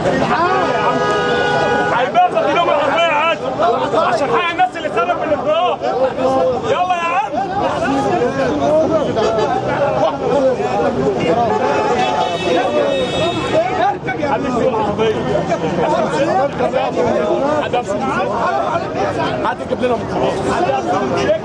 هيبقى في يوم الاربعاء عادي عشان حق الناس اللي سبب بالاضراب يلا يا عم حد يسوق العربية حد يمسك حد يجيب لنا ميكروباص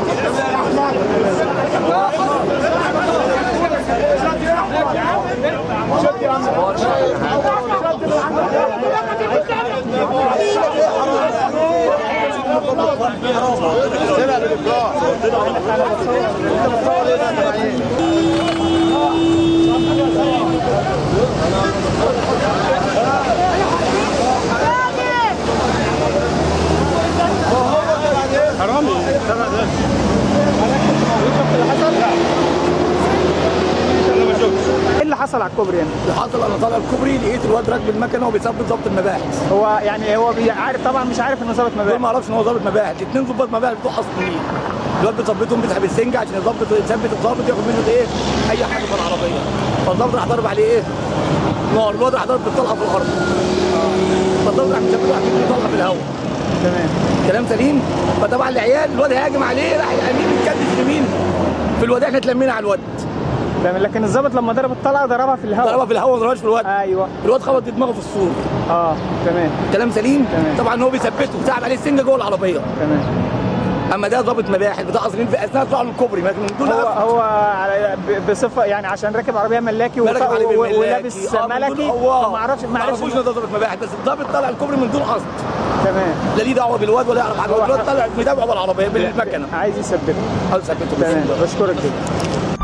ايه اللي حصل على الكوبري يعني؟ اللي حصل انا طالع الكوبري لقيت الواد راكب المكنه وبيثبت ضبط المباحث هو يعني هو بي- عارف طبعا مش عارف انه ظابط دول مبادئ ما اعرفش ان هو ضابط مباحث اثنين ضباط مباحث بتوع اصليين الواد بيثبتهم بيسحب السنجه عشان يظبط يثبت الضابط ياخد منه ايه اي حاجه في العربيه فالضابط راح ضرب عليه ايه؟ نار الواد راح ضرب بالطلقه في الارض فالضابط راح مثبته عشان يطلع في الهواء تمام كلام سليم فطبعا العيال الواد هاجم عليه راح يمين يتكدس يمين في الواد احنا اتلمينا على الواد تمام لكن الظابط لما ضرب الطلقه ضربها في الهواء ضربها في الهواء ما ضربهاش في الواد ايوه الواد خبط دماغه في السور اه تمام كلام سليم تمام. طبعا هو بيثبته وسحب عليه السنجه جوه العربيه تمام اما ده ضابط مباحث بتاع اصليين في اثناء طلوع الكوبري لكن من دون هو أخذ. هو على ب- بصفه يعني عشان راكب عربيه ملاكي وط- ملك عليه و- بالملاكي. ولابس آه، من دون- ملكي هو ما اعرفش ما ما عرفش عرفوش ان ده ضابط مباحث بس الضابط طلع الكوبري من دون قصد تمام لا ليه دعوه بالواد ولا يعرف حاجه هو الواد ح- طلع متابعه بالعربيه بالمكنه عايز يثبته او ثبته تمام بسم الله. بشكرك جدا